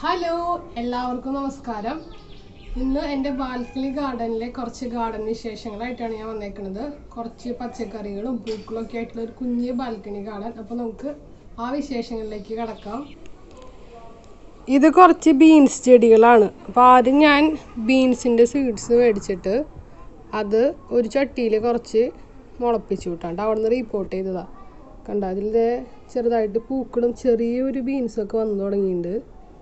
Hello എല്ലാവർക്കും നമസ്കാരം ഇന്ന് എൻ്റെ ബാൽക്കണി ഗാർഡനിലെ കുറച്ച് ഗാർഡൻ വിശേഷങ്ങളായിട്ടാണ് ഞാൻ വന്നേക്കുന്നത് കുറച്ച് പച്ചക്കറികളും പൂക്കളും ഒക്കെ ആയിട്ടുള്ള ഒരു കുഞ്ഞ് ബാൽക്കണി ഗാർഡൻ അപ്പോൾ നമുക്ക് ആ വിശേഷങ്ങളിലേക്ക് കടക്കാം ഇത് കുറച്ച് ബീൻസ് ചെടികളാണ് അപ്പോൾ ആദ്യം ഞാൻ ബീൻസിൻ്റെ സീഡ്സ് മേടിച്ചിട്ട് അത് ഒരു ചട്ടിയിൽ കുറച്ച് മുളപ്പിച്ചു വിട്ടാണ്ട് അവിടെ നിന്ന് റീപ്പോർട്ട് ചെയ്തതാണ് കണ്ട അതിൽ ദേ ചെറുതായിട്ട് പൂക്കളും ചെറിയൊരു ബീൻസൊക്കെ വന്നു തുടങ്ങിയിട്ടുണ്ട്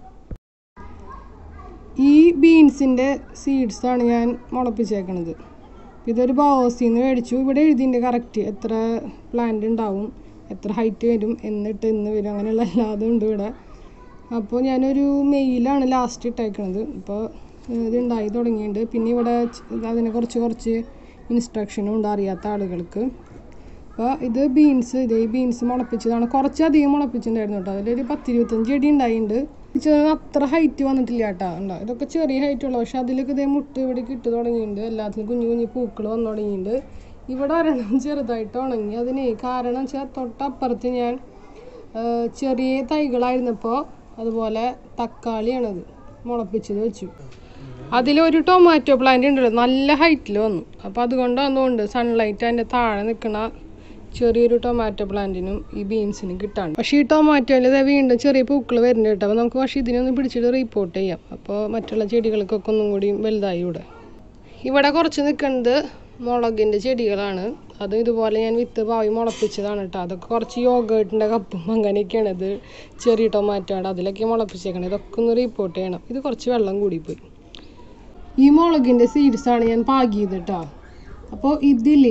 ഈ ബീൻസിൻ്റെ സീഡ്സാണ് ഞാൻ മുളപ്പിച്ചേക്കണത് ഇതൊരു ബോസിൽ നിന്ന് മേടിച്ചു ഇവിടെ എഴുതിയിട്ടുണ്ട് കറക്റ്റ് എത്ര പ്ലാന്റ് ഉണ്ടാവും എത്ര ഹൈറ്റ് വരും എന്നിട്ട് എന്ന് വരും അങ്ങനെയുള്ള എല്ലാതും ഉണ്ട് ഇവിടെ അപ്പോൾ ഞാനൊരു മെയിലാണ് ലാസ്റ്റ് ഇട്ടേക്കണത് അപ്പോൾ ഇത് ഉണ്ടായി തുടങ്ങിയിട്ടുണ്ട് പിന്നെ ഇവിടെ ച്- അതിനെ കുറച്ച് കുറച്ച് ഇൻസ്ട്രക്ഷനും ഉണ്ട് അറിയാത്ത ആളുകൾക്ക് അപ്പോൾ ഇത് ബീൻസ് ഇത് ഈ ബീൻസ് മുളപ്പിച്ചതാണ് കുറച്ചധികം മുളപ്പിച്ചിട്ടുണ്ടായിരുന്നു കേട്ടോ അതിലൊരു പത്തിരുപത്തഞ്ച് ചെടി ഉണ്ടായിട്ടുണ്ട് ചെറിയ അത്ര ഹൈറ്റ് വന്നിട്ടില്ല കേട്ടോ ഉണ്ടോ ഇതൊക്കെ ചെറിയ ഹൈറ്റ് ഉള്ളു പക്ഷെ അതിലൊക്കെ ഇതേ മുട്ട് ഇവിടെ ഇട്ട് തുടങ്ങിയിട്ടുണ്ട് എല്ലാത്തിനും കുഞ്ഞു കുഞ്ഞു പൂക്കൾ വന്നു തുടങ്ങിയിട്ടുണ്ട് ഇവിടെ ഒരെണ്ണം ചെറുതായിട്ട് ഉണങ്ങി അതിന് കാരണം വെച്ചാൽ തൊട്ടപ്പുറത്ത് ഞാൻ ആ, ചെറിയ തൈകളായിരുന്നപ്പോൾ അതുപോലെ തക്കാളിയാണത് മുളപ്പിച്ചത് വെച്ചു അതിലൊരു ടൊമാറ്റോ പ്ലാന്റ് ഉണ്ടല്ലോ നല്ല ഹൈറ്റിൽ വന്നു അപ്പോൾ അതുകൊണ്ട് വന്നുകൊണ്ട് സൺലൈറ്റ് അതിൻ്റെ താഴെ നിൽക്കുന്ന ചെറിയൊരു ടൊമാറ്റോ പ്ലാന്റിനും ഈ ബീൻസിനും കിട്ടാണ് പക്ഷേ ഈ ടൊമാറ്റോയിൽ ഇത് വീണ്ടും ചെറിയ പൂക്കൾ വരുന്നുണ്ട് കേട്ടോ അപ്പോൾ നമുക്ക് പക്ഷേ ഇതിനൊന്ന് പിടിച്ചിട്ട് റിപ്പോർട്ട് ചെയ്യാം അപ്പോൾ മറ്റുള്ള ചെടികൾക്കൊക്കെ ഒന്നും കൂടി വലുതായി ഇവിടെ ഇവിടെ കുറച്ച് നിൽക്കുന്നത് മുളകിൻ്റെ ചെടികളാണ് അത് ഇതുപോലെ ഞാൻ വിത്ത് പാവി മുളപ്പിച്ചതാണ് കേട്ടോ അതൊക്കെ കുറച്ച് യോഗേട്ടിൻ്റെ കപ്പും അങ്ങനെയൊക്കെയാണ് ഇത് ചെറിയ ടൊമാറ്റോയുടെ അതിലൊക്കെ മുളപ്പിച്ചേക്കണം ഇതൊക്കെ ഒന്ന് റിപ്പോർട്ട് ചെയ്യണം ഇത് കുറച്ച് വെള്ളം കൂടിപ്പോയി ഈ മുളകിൻ്റെ സീഡ്സാണ് ഞാൻ പാകിയത് കേട്ടോ അപ്പോൾ ഇതിൽ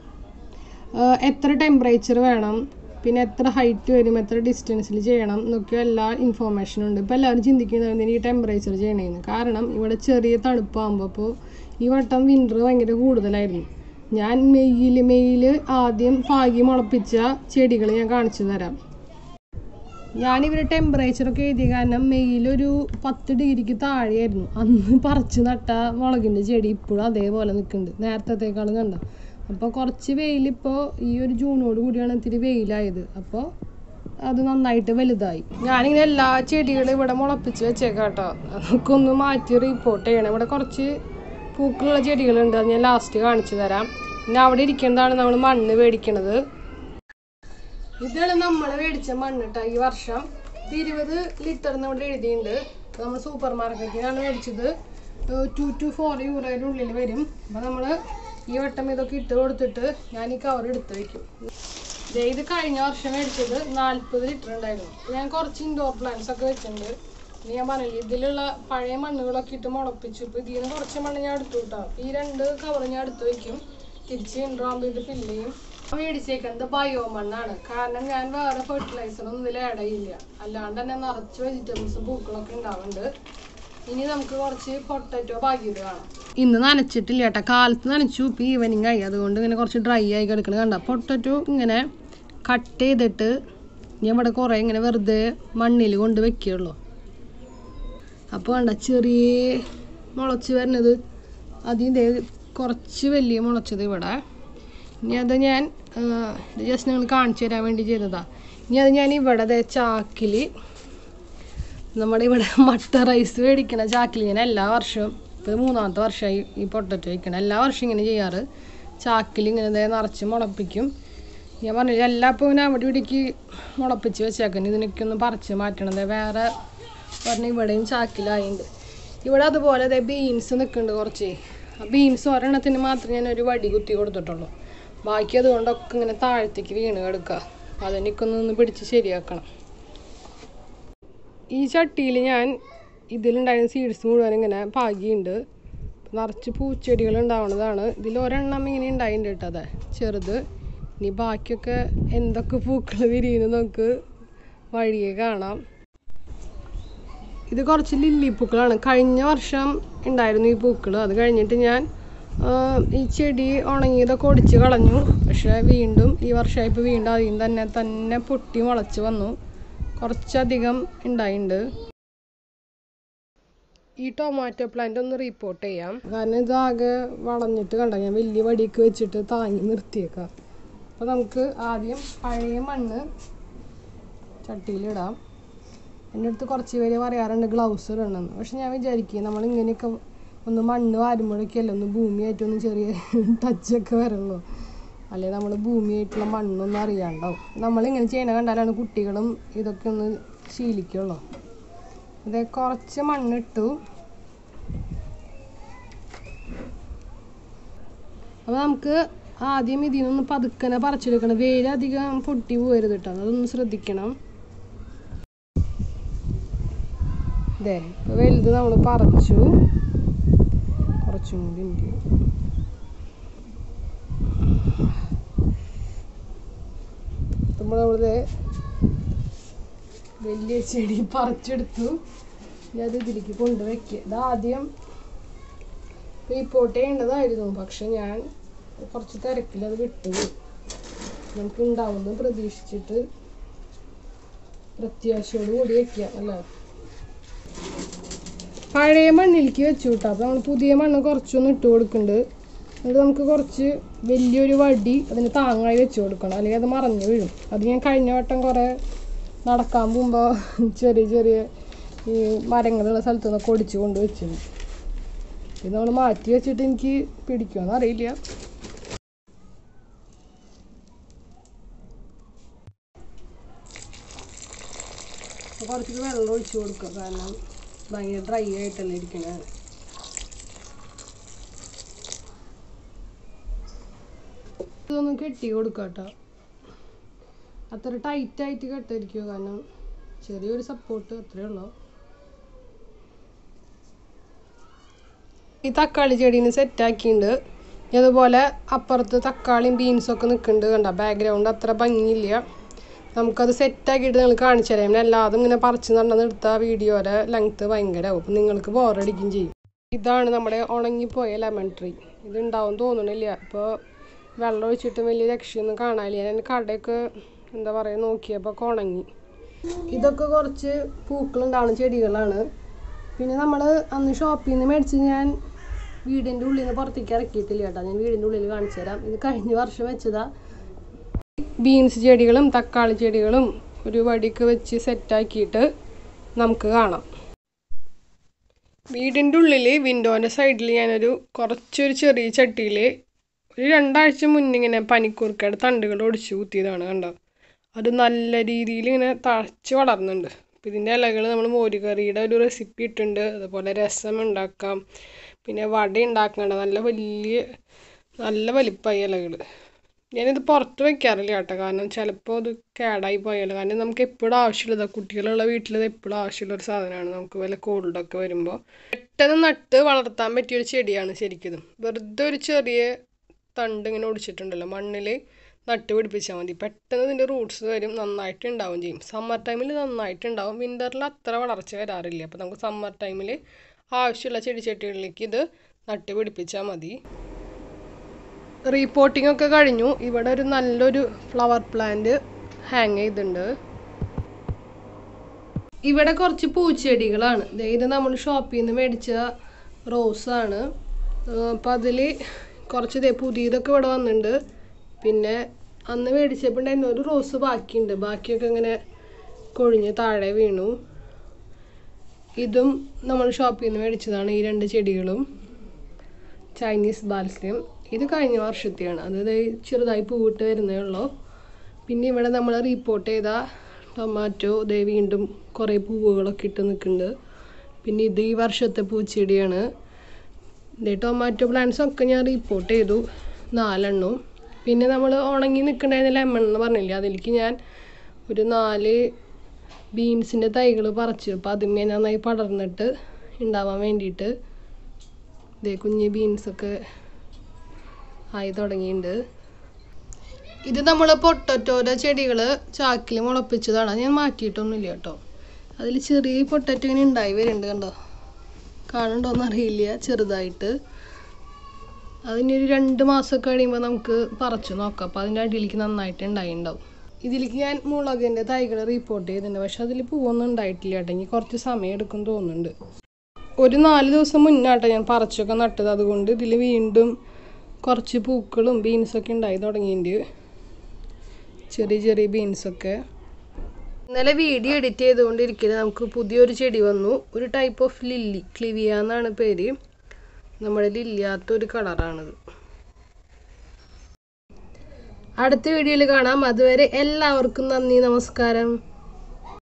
എത്ര ടെമ്പറേച്ചർ വേണം പിന്നെ എത്ര ഹൈറ്റ് വരും എത്ര ഡിസ്റ്റൻസിൽ ചെയ്യണം എന്നൊക്കെ എല്ലാ ഇൻഫോർമേഷനും ഉണ്ട് ഇപ്പോൾ എല്ലാവരും ചിന്തിക്കുന്നത് ഈ ടെമ്പറേച്ചർ ചെയ്യണേന്ന് കാരണം ഇവിടെ ചെറിയ തണുപ്പാകുമ്പോൾ അപ്പോൾ ഈ വട്ടം വിൻ്റർ ഭയങ്കര കൂടുതലായിരുന്നു ഞാൻ മെയ്യിൽ മെയ്യിൽ ആദ്യം പാകി മുളപ്പിച്ച ചെടികൾ ഞാൻ കാണിച്ചു തരാം ഞാനിവിടെ ടെമ്പറേച്ചറൊക്കെ എഴുതിയ കാരണം മെയ്യിലൊരു പത്ത് ഡിഗ്രിക്ക് താഴെയായിരുന്നു അന്ന് പറിച്ച് നട്ട മുളകിൻ്റെ ചെടി ഇപ്പോഴും അതേപോലെ നിൽക്കുന്നുണ്ട് നേരത്തേക്കാളും കണ്ട അപ്പോൾ കുറച്ച് വെയിലിപ്പോൾ ഈ ഒരു ജൂണോട് കൂടിയാണ് ഇത്തിരി വെയിലായത് അപ്പോൾ അത് നന്നായിട്ട് വലുതായി ഞാനിങ്ങനെ എല്ലാ ചെടികളും ഇവിടെ മുളപ്പിച്ച് വെച്ചേക്കാം കേട്ടോ അതൊക്കെ ഒന്ന് മാറ്റി റിപ്പോർട്ട് ചെയ്യണം ഇവിടെ കുറച്ച് പൂക്കളുള്ള ചെടികളുണ്ട് അത് ഞാൻ ലാസ്റ്റ് കാണിച്ചു തരാം പിന്നെ അവിടെ ഇരിക്കുന്നതാണ് നമ്മൾ മണ്ണ് മേടിക്കണത് ഇതാണ് നമ്മൾ മേടിച്ച മണ്ണിട്ട ഈ വർഷം ഇത് ഇരുപത് ലിറ്റർ എന്ന് ഇവിടെ എഴുതിയിട്ടുണ്ട് നമ്മൾ സൂപ്പർ മാർക്കറ്റിലാണ് മേടിച്ചത് ടു ടു ഫോർ യൂറോയുടെ ഉള്ളിൽ വരും അപ്പോൾ നമ്മൾ ഈ വട്ടം ഇതൊക്കെ ഇട്ട് കൊടുത്തിട്ട് ഞാൻ ഈ കവർ എടുത്ത് വയ്ക്കും ദേ ഇത് കഴിഞ്ഞ വർഷം മേടിച്ചത് നാൽപ്പത് ലിറ്റർ ഉണ്ടായിരുന്നു ഞാൻ കുറച്ച് ഇൻഡോർ പ്ലാന്റ്സ് ഒക്കെ വെച്ചിട്ടുണ്ട് ഇനി ഞാൻ പറഞ്ഞില്ല ഇതിലുള്ള പഴയ മണ്ണുകളൊക്കെ ഇട്ട് മുളപ്പിച്ചു ഇപ്പോൾ ഇതിൽ നിന്ന് കുറച്ച് മണ്ണ് ഞാൻ എടുത്തു കിട്ടാം ഈ രണ്ട് കവർ ഞാൻ എടുത്ത് വയ്ക്കും തിരിച്ച് ഇൻഡ്രോം ഇത് ഫില്ല് ചെയ്യും മേടിച്ചേക്കുന്നത് ബയോ മണ്ണാണ് കാരണം ഞാൻ വേറെ ഫെർട്ടിലൈസർ ഒന്നും ഇതിൽ ആഡ് ചെയ്യില്ല അല്ലാണ്ട് തന്നെ നിറച്ച് വെജിറ്റബിൾസ് പൂക്കളൊക്കെ ഉണ്ടാവുന്നുണ്ട് ഇനി നമുക്ക് കുറച്ച് പൊട്ടറ്റോ പാകിയത് കാണാം ഇന്ന് നനച്ചിട്ടില്ല കേട്ടോ കാലത്ത് നനച്ചു ഇപ്പം ഈവനിങ് ആയി അതുകൊണ്ട് ഇങ്ങനെ കുറച്ച് ഡ്രൈ ആയി കിടക്കണ കണ്ട പൊട്ടറ്റോ ഇങ്ങനെ കട്ട് ചെയ്തിട്ട് ഞാൻ ഇവിടെ കുറേ ഇങ്ങനെ വെറുതെ മണ്ണിൽ കൊണ്ട് വെക്കുകയുള്ളൂ അപ്പോൾ കണ്ട ചെറിയ മുളച്ച് വരുന്നത് അതിൻ്റെ കുറച്ച് വലിയ മുളച്ചത് ഇവിടെ ഇനി അത് ഞാൻ ജസ്റ്റ് നിങ്ങൾ കാണിച്ചു തരാൻ വേണ്ടി ചെയ്തതാ ഇനി അത് ഞാൻ ഇവിടെ ദേ ചാക്കിൽ നമ്മുടെ ഇവിടെ മട്ട റൈസ് മേടിക്കണ ചാക്കിൽ ഞാൻ എല്ലാ വർഷവും ഇപ്പോൾ മൂന്നാമത്തെ വർഷമായി ഈ പൊട്ടറ്റോ വയ്ക്കണം എല്ലാ വർഷവും ഇങ്ങനെ ചെയ്യാറ് ചാക്കിൽ ഇങ്ങനെ ദേ നിറച്ച് മുളപ്പിക്കും ഞാൻ പറഞ്ഞില്ല എല്ലാ ഇപ്പോൾ ഇങ്ങനെ അവിടെ ഇവിടേക്ക് മുളപ്പിച്ച് വെച്ചേക്കണം ഇതിനൊക്കെ ഒന്ന് പറിച്ച് മാറ്റണം ദേ വേറെ പറഞ്ഞ ഇവിടെയും ചാക്കിലായിട്ടുണ്ട് ഇവിടെ അതുപോലെ ദേ ബീൻസ് നിൽക്കുന്നുണ്ട് കുറച്ച് ആ ബീൻസ് ഒരെണ്ണത്തിന് മാത്രമേ ഞാൻ ഒരു വടി കുത്തി കൊടുത്തിട്ടുള്ളൂ ബാക്കി അതുകൊണ്ടൊക്കെ ഇങ്ങനെ താഴത്തേക്ക് വീണ് കിടക്കുക അതെനിക്കൊന്ന് ഒന്ന് പിടിച്ച് ശരിയാക്കണം ഈ ചട്ടിയിൽ ഞാൻ ഇതിലുണ്ടായിരുന്ന സീഡ്സ് മുഴുവൻ ഇങ്ങനെ പാകിയുണ്ട് നിറച്ച് പൂച്ചെടികൾ ഉണ്ടാവുന്നതാണ് ഇതിൽ ഒരെണ്ണം ഇങ്ങനെ ഉണ്ടായിട്ടുണ്ട് കേട്ടോ അതെ ചെറുത് ഇനി ബാക്കിയൊക്കെ എന്തൊക്കെ പൂക്കൾ വിരിയുന്നു നമുക്ക് വഴിയെ കാണാം ഇത് കുറച്ച് ലില്ലി പൂക്കളാണ് കഴിഞ്ഞ വർഷം ഉണ്ടായിരുന്നു ഈ പൂക്കൾ അത് കഴിഞ്ഞിട്ട് ഞാൻ ആ, ഈ ചെടി ഉണങ്ങിയതൊക്കെ ഒടിച്ച് കളഞ്ഞു പക്ഷേ വീണ്ടും ഈ വർഷമായപ്പോൾ വീണ്ടും അതിൽ തന്നെ തന്നെ പൊട്ടി മുളച്ച് വന്നു കുറച്ചധികം ഉണ്ടായിട്ടുണ്ട് ഈ ടൊമാറ്റോ പ്ലാന്റ് ഒന്ന് റിപ്പോർട്ട് ചെയ്യാം കാരണം ഇതാകെ വളഞ്ഞിട്ട് കണ്ട ഞാൻ വലിയ വടിയൊക്കെ വെച്ചിട്ട് താങ്ങി നിർത്തിയേക്കാം അപ്പോൾ നമുക്ക് ആദ്യം പഴയ മണ്ണ് ചട്ടിയിലിടാം എൻ്റെ അടുത്ത് കുറച്ച് പേര് പറയാറുണ്ട് ഗ്ലൗസ് ഇടണമെന്ന് പക്ഷെ ഞാൻ വിചാരിക്കും നമ്മൾ ഇങ്ങനെയൊക്കെ ഒന്ന് മണ്ണ് വാരുമ്പോഴൊക്കെയല്ലേ ഒന്ന് ഭൂമിയായിട്ടൊന്ന് ചെറിയ ടച്ചൊക്കെ വരുള്ളൂ അല്ലെങ്കിൽ നമ്മൾ ഭൂമിയായിട്ടുള്ള മണ്ണൊന്നും അറിയാണ്ടാവും നമ്മളിങ്ങനെ ചെയ്യണ കണ്ടാലാണ് കുട്ടികളും ഇതൊക്കെ ഒന്ന് ശീലിക്കുള്ളൂ ഇത് കുറച്ച് മണ്ണിട്ടു അപ്പോൾ നമുക്ക് ആദ്യം ഇതിൽ നിന്നൊന്ന് പതുക്കനെ പറിച്ചെടുക്കണം വേരധികം പൊട്ടി പോകരുത് കേട്ടോ അതൊന്ന് ശ്രദ്ധിക്കണം ഇതേ ഇപ്പോൾ വലുത് നമ്മൾ പറിച്ചു കുറച്ചും കൂടി ഉണ്ട് നമ്മൾ അവിടെ വലിയ ചെടി പറിച്ചെടുത്തു ഇനി അത് ഇതിലേക്ക് കൊണ്ടുവയ്ക്കുക ഇത് ആദ്യം റിപ്പോർട്ട് ചെയ്യേണ്ടതായിരുന്നു പക്ഷെ ഞാൻ കുറച്ച് തിരക്കിൽ അത് വിട്ടു നമുക്ക് ഉണ്ടാവുമെന്ന് പ്രതീക്ഷിച്ചിട്ട് പ്രത്യാശയോട് കൂടി വെക്കുക അല്ലേ പഴയ മണ്ണിലേക്ക് വെച്ചു കേട്ടോ അപ്പോൾ നമ്മൾ പുതിയ മണ്ണ് കുറച്ചൊന്ന് ഇട്ട് കൊടുക്കുന്നുണ്ട് എന്നിട്ട് നമുക്ക് കുറച്ച് വലിയൊരു വടി അതിന് താങ്ങായി വെച്ച് കൊടുക്കണം അല്ലെങ്കിൽ അത് മറഞ്ഞു വീഴും അത് ഞാൻ കഴിഞ്ഞ വട്ടം കുറേ നടക്കാൻ പോകുമ്പോൾ ചെറിയ ചെറിയ ഈ മരങ്ങളുള്ള സ്ഥലത്ത് നിന്നൊക്കെ ഒടിച്ച് കൊണ്ട് വെച്ചത് ഇത് നമ്മൾ മാറ്റി വെച്ചിട്ട് എനിക്ക് പിടിക്കുമെന്ന് അറിയില്ല അപ്പോൾ കുറച്ച് വെള്ളം ഒഴിച്ച് കൊടുക്കുക കാരണം ഭയങ്കര ഡ്രൈ ആയിട്ടല്ലേ ഇരിക്കണേ ഇതൊന്നും കെട്ടി കൊടുക്കുക കേട്ടോ അത്ര ടൈറ്റ് ആയിട്ട് കെട്ടായിരിക്കുമോ കാരണം ചെറിയൊരു സപ്പോർട്ട് അത്രേ ഉള്ളൂ ഈ തക്കാളി ചെടീന് സെറ്റാക്കിയിട്ടുണ്ട് അതുപോലെ അപ്പുറത്ത് തക്കാളിയും ബീൻസും ഒക്കെ നിൽക്കുന്നുണ്ട് കണ്ട ബാക്ക്ഗ്രൗണ്ട് അത്ര ഭംഗിയില്ല നമുക്കത് സെറ്റാക്കിയിട്ട് നിങ്ങൾ കാണിച്ചു തരാം എല്ലാതും ഇങ്ങനെ പറിച്ച് നടന്ന് എടുത്ത വീഡിയോയുടെ ലെങ്ത്ത് ഭയങ്കരമാവും അപ്പം നിങ്ങൾക്ക് ബോറടിക്കും ചെയ്യും ഇതാണ് നമ്മുടെ ഉണങ്ങിപ്പോയ ലെമൺ ട്രീ ഇത് ഉണ്ടാവും തോന്നണില്ല ഇപ്പോൾ വെള്ളം ഒഴിച്ചിട്ട് വലിയ രക്ഷയൊന്നും കാണാനില്ല ഞാൻ കടയൊക്കെ എന്താ പറയുക നോക്കിയപ്പോൾ ഒക്കെ ഉണങ്ങി ഇതൊക്കെ കുറച്ച് പൂക്കളുണ്ടാവുന്ന ചെടികളാണ് പിന്നെ നമ്മൾ അന്ന് ഷോപ്പിൽ നിന്ന് മേടിച്ച് ഞാൻ വീടിൻ്റെ ഉള്ളിൽ നിന്ന് പുറത്തേക്ക് ഇറക്കിയിട്ടില്ല കേട്ടോ ഞാൻ വീടിൻ്റെ ഉള്ളിൽ കാണിച്ചു തരാം ഇത് കഴിഞ്ഞ വർഷം വെച്ചതാ ബീൻസ് ചെടികളും തക്കാളി ചെടികളും ഒരു വടിക്ക് വെച്ച് സെറ്റാക്കിയിട്ട് നമുക്ക് കാണാം വീടിൻ്റെ ഉള്ളിൽ വിൻഡോൻ്റെ സൈഡിൽ ഞാനൊരു കുറച്ചൊരു ചെറിയ ചട്ടിയിൽ ഒരു രണ്ടാഴ്ച മുന്നേ ഇങ്ങനെ പനിക്കൂർക്കയുടെ തണ്ടുകൾ ഒടിച്ച് കുത്തിയതാണ് കണ്ടോ അത് നല്ല രീതിയിൽ ഇങ്ങനെ തഴച്ച് വളർന്നുണ്ട് അപ്പം ഇതിൻ്റെ ഇലകൾ നമ്മൾ മോരുകറിയുടെ ഒരു റെസിപ്പി ഇട്ടുണ്ട് അതുപോലെ രസം ഉണ്ടാക്കാം പിന്നെ വട ഉണ്ടാക്കണ്ട നല്ല വലിയ നല്ല വലിപ്പമായി ഇലകൾ ഞാനിത് പുറത്ത് വെക്കാറില്ല കേട്ടോ കാരണം ചിലപ്പോൾ അത് കേടായി പോയാലോ കാരണം നമുക്ക് എപ്പോഴും ആവശ്യമുള്ളത് കുട്ടികളുള്ള വീട്ടിൽ ഇത് എപ്പോഴും ആവശ്യമുള്ള ഒരു സാധനമാണ് നമുക്ക് വല്ല കോൾഡൊക്കെ വരുമ്പോൾ പെട്ടെന്ന് നട്ട് വളർത്താൻ പറ്റിയൊരു ചെടിയാണ് ശരിക്കും ഇത്. വെറുതെ ഒരു ചെറിയ തണ്ട് ഇങ്ങനെ ഒടിച്ചിട്ടുണ്ടല്ലോ മണ്ണിൽ നട്ട് പിടിപ്പിച്ചാൽ മതി പെട്ടെന്ന് ഇതിൻ്റെ റൂട്ട്സ് വരും നന്നായിട്ട് ഉണ്ടാവും ചെയ്യും സമ്മർ ടൈമിൽ നന്നായിട്ട് ഉണ്ടാവും വിൻ്ററിൽ അത്ര വളർച്ച വരാറില്ല അപ്പോൾ നമുക്ക് സമ്മർ ടൈമിൽ ആവശ്യമുള്ള ചെടിച്ചട്ടികളിലേക്ക് ഇത് നട്ട് പിടിപ്പിച്ചാൽ മതി റീപോർട്ടിംഗ് ഒക്കെ കഴിഞ്ഞു ഇവിടെ ഒരു നല്ലൊരു ഫ്ലവർ പ്ലാന്റ് ഹാങ് ചെയ്തിട്ടുണ്ട് ഇവിടെ കുറച്ച് പൂച്ചെടികളാണ് ദേ ഇത് നമ്മൾ ഷോപ്പിൽ നിന്ന് മേടിച്ച റോസാണ് അപ്പം അതിൽ കുറച്ച് ദേ പുതിയതൊക്കെ ഇവിടെ വന്നിട്ടുണ്ട് പിന്നെ അന്ന് മേടിച്ചപ്പോൾ ഉണ്ടായിരുന്ന ഒരു റോസ് ബാക്കിയുണ്ട് ബാക്കിയൊക്കെ ഇങ്ങനെ കൊഴിഞ്ഞ് താഴെ വീണു ഇതും നമ്മൾ ഷോപ്പിൽ നിന്ന് മേടിച്ചതാണ് ഈ രണ്ട് ചെടികളും ചൈനീസ് ബാൽസ്യം ഇത് കഴിഞ്ഞ വർഷത്തെയാണ് അത് ദേ ചെറുതായി പൂവിട്ട് വരുന്നേ ഉള്ളൂ പിന്നെ ഇവിടെ നമ്മൾ റീപ്പോർട്ട് ചെയ്ത ടൊമാറ്റോ ദേ വീണ്ടും കുറേ പൂവുകളൊക്കെ ഇട്ട് നിൽക്കുന്നുണ്ട് പിന്നെ ഇത് ഈ വർഷത്തെ പൂച്ചെടിയാണ് ദേ ടൊമാറ്റോ പ്ലാന്റ്സ് ഒക്കെ ഞാൻ റിപ്പോർട്ട് ചെയ്തു നാലെണ്ണവും പിന്നെ നമ്മൾ ഉണങ്ങി നിൽക്കണ്ടായിരുന്ന ലെമൺ എന്ന് പറഞ്ഞില്ലേ അതിലേക്ക് ഞാൻ ഒരു നാല് ബീൻസിൻ്റെ തൈകൾ പറിച്ചു അപ്പോൾ അതിന്മേൽ നന്നായി പടർന്നിട്ട് ഉണ്ടാവാൻ വേണ്ടിയിട്ട് ഇതേ കുഞ്ഞ് ബീൻസൊക്കെ ആയി തുടങ്ങിയിട്ടുണ്ട് ഇത് നമ്മൾ പൊട്ടറ്റോയുടെ ചെടികൾ ചാക്കിൽ മുളപ്പിച്ചതാണ് ഞാൻ മാറ്റിയിട്ടൊന്നുമില്ല കേട്ടോ അതിൽ ചെറിയ പൊട്ടറ്റോ ഇങ്ങനെ ഉണ്ടായി വരുന്നുണ്ട് കണ്ടോ കാണുന്നുണ്ടോയെന്ന് അറിയില്ല ചെറുതായിട്ട് അതിന് ഒരു രണ്ട് മാസമൊക്കെ കഴിയുമ്പോൾ നമുക്ക് പറിച്ചു നോക്കാം അപ്പോൾ അതിൻ്റെ അടിയിലേക്ക് നന്നായിട്ട് ഉണ്ടായിണ്ടാവും ഇതിലേക്ക് ഞാൻ മുളകിൻ്റെ തൈകൾ റിപ്പോർട്ട് ചെയ്തിട്ടുണ്ട് പക്ഷെ അതിൽ പൂവൊന്നും ഉണ്ടായിട്ടില്ല കേട്ടോ ഇനി കുറച്ച് സമയം എടുക്കും തോന്നുന്നുണ്ട് ഒരു നാല് ദിവസം മുന്നാട്ടോ ഞാൻ പറിച്ചൊക്കെ നട്ടത് അതുകൊണ്ട് ഇതിൽ വീണ്ടും കുറച്ച് പൂക്കളും ബീൻസൊക്കെ ഉണ്ടായി തുടങ്ങിയിട്ടുണ്ട് ചെറിയ ചെറിയ ബീൻസൊക്കെ ഇന്നലെ വീഡിയോ എഡിറ്റ് ചെയ്തുകൊണ്ടിരിക്കുന്നത് നമുക്ക് പുതിയൊരു ചെടി വന്നു ഒരു ടൈപ്പ് ഓഫ് ലില്ലി ക്ലിവിയ എന്നാണ് പേര് നമ്മുടെ ലില്ലിയാത്തൊരു കളറാണിത് അടുത്ത വീഡിയോയിൽ കാണാം അതുവരെ എല്ലാവർക്കും നന്ദി നമസ്കാരം